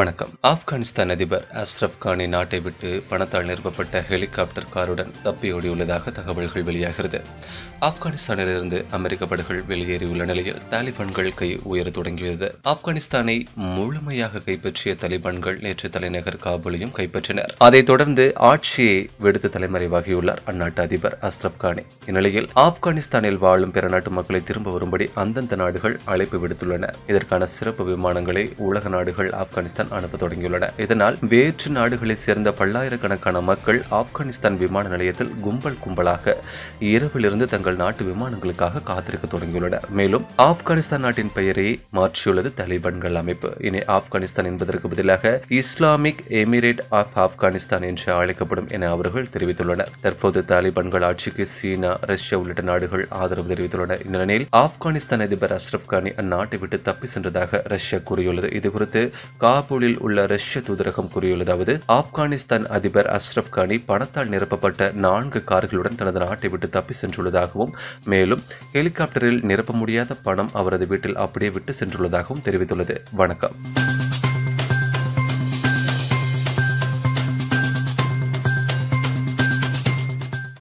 வணக்கம் ஆப்கானிஸ்தான் அதிபர் அஸ்ரப் கானி நாட்டை விட்டு பணத்தால் நிறுவப்பட்ட ஹெலிகாப்டர் காருடன் தப்பியோடியுள்ளதாக தகவல்கள் வெளியாகிறது ஆப்கானிஸ்தானிலிருந்து அமெரிக்க படைகள் வெளியேறியுள்ள நிலையில் தாலிபான்கள் கை உயர தொடங்கியது ஆப்கானிஸ்தானை முழுமையாக கைப்பற்றிய தாலிபான்கள் நேற்று தலைநகர் காபூலையும் கைப்பற்றினர் அதைத் தொடர்ந்து ஆட்சியை விடுத்து தலைமறைவாகியுள்ளார் அந்நாட்டு அதிபர் அஸ்ரப் கானி இந்நிலையில் ஆப்கானிஸ்தானில் வாழும் பிற நாட்டு மக்களை திரும்ப வரும்படி அந்தந்த நாடுகள் அழைப்பு விடுத்துள்ளன இதற்கான சிறப்பு விமானங்களை உலக நாடுகள் ஆப்கானிஸ்தான் அனுப்ப தொடங்கியுள்ளன இதனால் வேற்று நாடுகளைச் சேர்ந்த பல்லாயிரக்கணக்கான மக்கள் ஆப்கானிஸ்தான் விமான நிலையத்தில் கும்பல் கும்பலாக இரவிலிருந்து தங்கள் நாட்டு விமானங்களுக்காக காத்திருக்க தொடங்கியுள்ளனர் மேலும் ஆப்கானிஸ்தான் நாட்டின் பெயரை மாற்றியுள்ளது தலிபான்கள் அமைப்பு இனி ஆப்கானிஸ்தான் என்பதற்கு பதிலாக இஸ்லாமிக் எமிரேட் ஆஃப் ஆப்கானிஸ்தான் என்று அழைக்கப்படும் என அவர்கள் தெரிவித்துள்ளனர் தற்போது தாலிபான்கள் ஆட்சிக்கு சீனா ரஷ்யா உள்ளிட்ட நாடுகள் ஆதரவு தெரிவித்துள்ளன இந்நிலையில் ஆப்கானிஸ்தான் அதிபர் அஷ்ரப் கானி அந்நாட்டை விட்டு தப்பி சென்றதாக ரஷ்யா கூறியுள்ளது இதுகுறித்து காபூலில் உள்ள ரஷ்ய தூதரகம் கூறியுள்ளதாவது ஆப்கானிஸ்தான் அதிபர் அஷ்ரப் கானி பணத்தால் நிரப்பப்பட்ட நான்கு கார்களுடன் தனது நாட்டை விட்டு தப்பி சென்றுள்ளதாகவும் மேலும் ஹெலிகாப்டரில் நிரப்ப முடியாத பணம் அவரது வீட்டில் அப்படியே விட்டு சென்றுள்ளதாகவும் தெரிவித்துள்ளது வணக்கம்